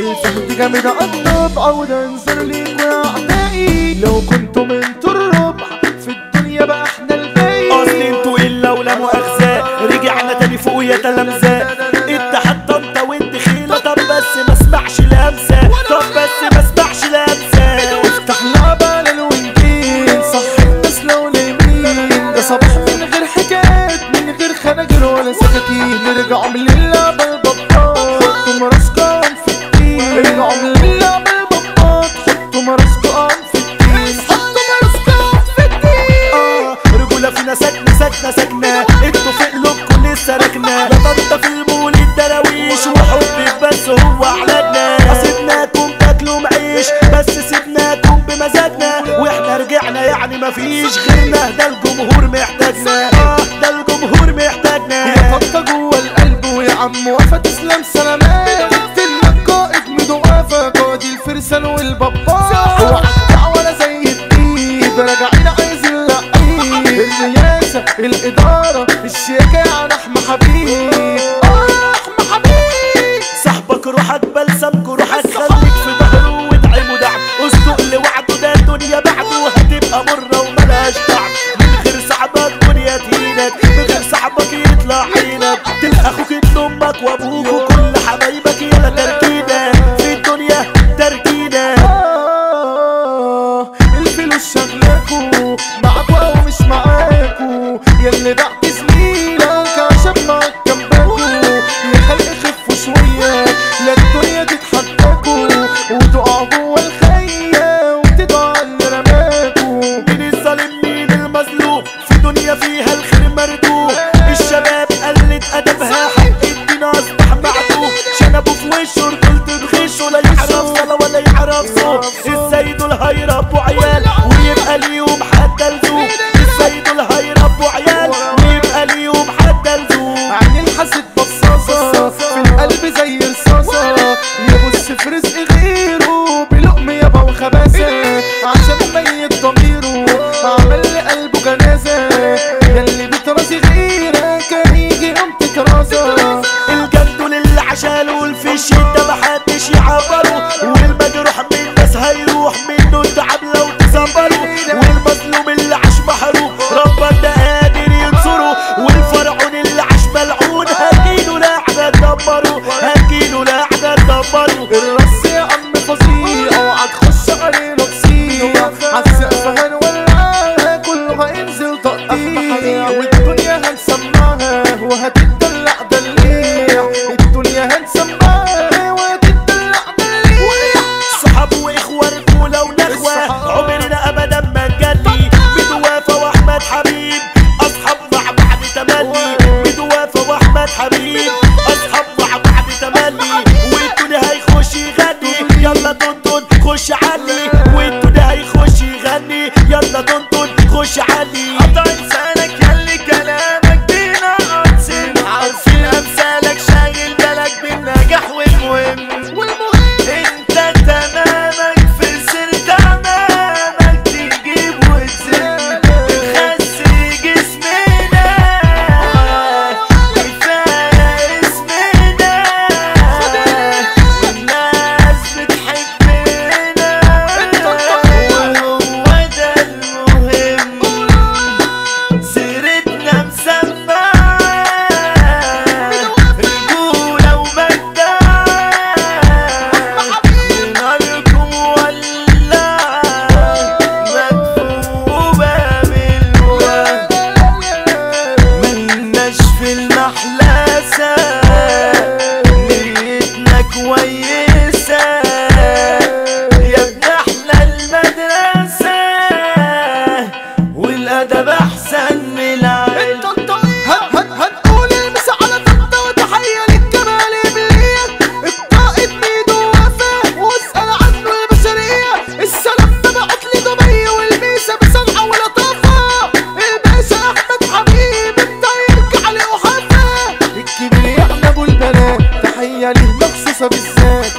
الفهد جامد قطب عود انزل ليك يا اعدائي لو كنتوا منتوا الربع في الدنيا بقى احنا الباقي اصل انتوا الا ولا مؤاخذة رجعنا تاني فوق يا تلامذة اتحاد طنطا وانت خيلة طب بس ما اسمعش لمسة طب بس ما اسمعش لمسة افتح لعبة للوينجين صح الناس لو نايمين ده صباح من غير حكايات من غير خناجر ولا سكاكين نرجع من اللعبة البطال حطوا مراسكم في الدين نرجع من اللعبة البطال حطوا مراسكم في الدين حطوا مراسكم في الدين اه رجولة فينا سكنة سكنة سكنة انتوا في قلوبكم لسه راكنة يا طنطا في المولد دراويش وحبك بس هو اعلاننا سيبناكم تاكلوا معيش بس سيبناكم بمزاجنا واحنا رجعنا يعني مفيش غيرنا ده الجمهور محتاجنا اه ده الجمهور محتاجنا يا طنطا جوه القلب ويا عم وفا تسلم سلامات قلنا القائد ميدو وفا قائد الفرسان والبابا وعدع ولا زي الديب راجعين عايزين اللعيب الرياسة الإدارة الشياكة يعني أحمى حبيب آه، أحمى حبيب صاحبك روحك بلسمك روحك خليك في ظهره وادعمه دعم اصدق لوعده ده الدنيا بعده هتبقى مرة وملهاش طعم من غير صاحبك دنيا تهينك من غير صاحبك يطلع عينك تلقى اخوك ابن امك وابوك وكل حبايبك يلا تركينة في الدنيا تركينة آه، الفلوس شغلاكو معاكو او مش معاكو ياللي بعت زميلك عشان معاك جنبكو يا خلق خفوا شوية لا الدنيا تتحداكو وتقعوا جوا الخية وتدعوا على اللي رماكو مين الظالم مين المظلوم في دنيا فيها الخير مردود الشباب قلت ادبها حق الدين اصبح معدوم شنبوا في وشه رجولته تغشه لا يعرف صلاة ولا يعرف صوم ازاي دول هيربوا عيال ويبقى ليهم حتى لزوم ازاي دول هيربوا عيال ويبقى ليهم حتى لزوم عين الحسد بصاصة في القلب زي رصاصة يبص في رزق غيره بلقم يابا وخباثة عشان ميت ضميره عمل لقلبه جنازة ياللي بترازي غيرك كان يجي يوم تكرازة الجد للي عشاله والفيش ده محدش يعبره والمجروح من الناس هيروح منه التعب لو تصبره والمظلوم اللي عاش محروم ربك ده قادر ينصره والفرعون اللي عاش ملعون هتجيله لعنة تدمره هتجيله لعنة تدمره الرص يا عم فظيع اوعى تخش علينا تصيع عالسقف هنولعها كله هينزل تقطيع والدنيا هنسمعها وهتتدلع دليع الدنيا هنسمعها وهتتدلع دليع صحاب واخوة رجولة ونخوة عمرنا ابدا ما نجلي بدوافة واحمد حبيب اصحاب مع بعض تملي بدوافة واحمد حبيب اصحاب مع بعض تملي والدنيا هيخش يغني يلا طنطن خش علي والدنيا هيخش يغني يلا طنطن خش علي قطع لسانك يلي كلامك بينا عطسن عارفين امثالك شايل بالك بالنجاح والمهم انت تمامك في سر تمامك تجيب وتزن خسي جسمنا كفايه اسمنا والناس بتحبنا وهو ده المهم سيرتنا مسمعة رجولة ومجدة ناركم ولع مدفوبة بالوقت ملناش في المحلسة نيتنا كويسة يا ابن احلى المدرسة والأدب أحسن من العلم هن هن هنقول المسا على طنطا وتحية للجمال إبلية القائد ميدو وفا واسأل عنه البشرية السلام ده بعت لي دبي والميسا بصنعة ولطافة الباشا أحمد حبيب الطير علي وحفا الكبير يا أبو البنات تحية ليه مخصوصة بالذات